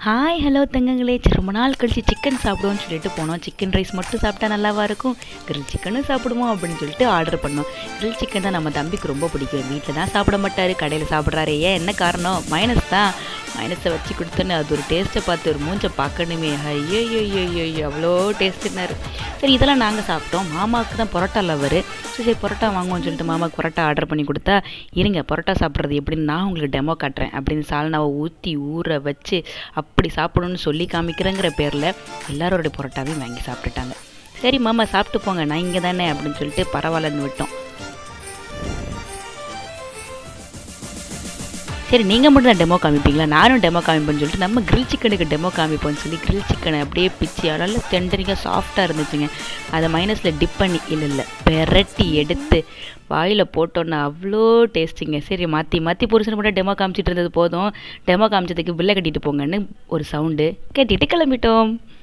hi hello தங்கங்களே சரி, ரொம்ப நாள் கழிச்சு சிக்கன் சாப்பிடுவோம்னு சொல்லிட்டு போனோம் சிக்கன் ரைஸ் மட்டும் சாப்பிட்டா நல்லாவா இருக்கும் கிரில் சிக்கனும் சாப்பிடுவோம் அப்படின்னு சொல்லிட்டு ஆர்டர் பண்ணோம் கிரில் சிக்கன் தான் நம்ம தம்பிக்கு ரொம்ப பிடிக்கும் வீட்டில் தான் சாப்பிட மாட்டாரு கடையில் சாப்பிட்றாரு ஏன் என்ன காரணம் மைனஸ் தான் மைனஸை வச்சு கொடுத்தோன்னு அது ஒரு டேஸ்ட்டை பார்த்து ஒரு மூஞ்சை பார்க்கணுமே ஐயோ ஐயோ ஐயோ அவ்வளோ டேஸ்ட்டுனாரு சரி இதெல்லாம் நாங்கள் சாப்பிட்டோம் மாமாவுக்கு தான் பரோட்டா லவர் சரி சரி பரோட்டா வாங்குவோம்னு சொல்லிட்டு மாமாவுக்கு பரோட்டா ஆர்டர் பண்ணி கொடுத்தா இருங்க பரோட்டா சாப்பிட்றது எப்படின்னு நான் உங்களுக்கு டெமோ காட்டுறேன் அப்படின்னு சால்னாவை ஊற்றி ஊற வச்சு அப்படி சாப்பிடணும்னு சொல்லி காமிக்கிறேங்கிற பேரில் எல்லாரோட பரோட்டாவையும் வாங்கி சாப்பிட்டுட்டாங்க சரி மாமா சாப்பிட்டு போங்க நான் இங்கே தானே அப்படின்னு சொல்லிட்டு பரவாயில்லன்னு விட்டோம் சரி நீங்கள் மட்டும் தான் டெமோ காமிப்பீங்களா நானும் டெமோ காமிப்பேன்னு சொல்லிட்டு நம்ம கிரில் சிக்கனுக்கு டெமோ காமிப்போம்னு சொல்லி கிரில் சிக்கனை அப்படியே பிச்சு நல்லா டெண்டரிங்காக சாஃப்டாக இருந்துச்சுங்க அதை மைனஸில் டிப் பண்ணி இல்லை இல்லை பெரட்டி எடுத்து வாயில் போட்டோன்னா அவ்வளோ டேஸ்ட்டுங்க சரி மாற்றி மாற்றி புருஷனை கூட டெமோ காமிச்சிட்டு இருந்தது போதும் டெமோ காமிச்சதுக்கு பில்லை கட்டிட்டு போங்கன்னு ஒரு சவுண்டு கட்டிட்டு கிளம்பிட்டோம்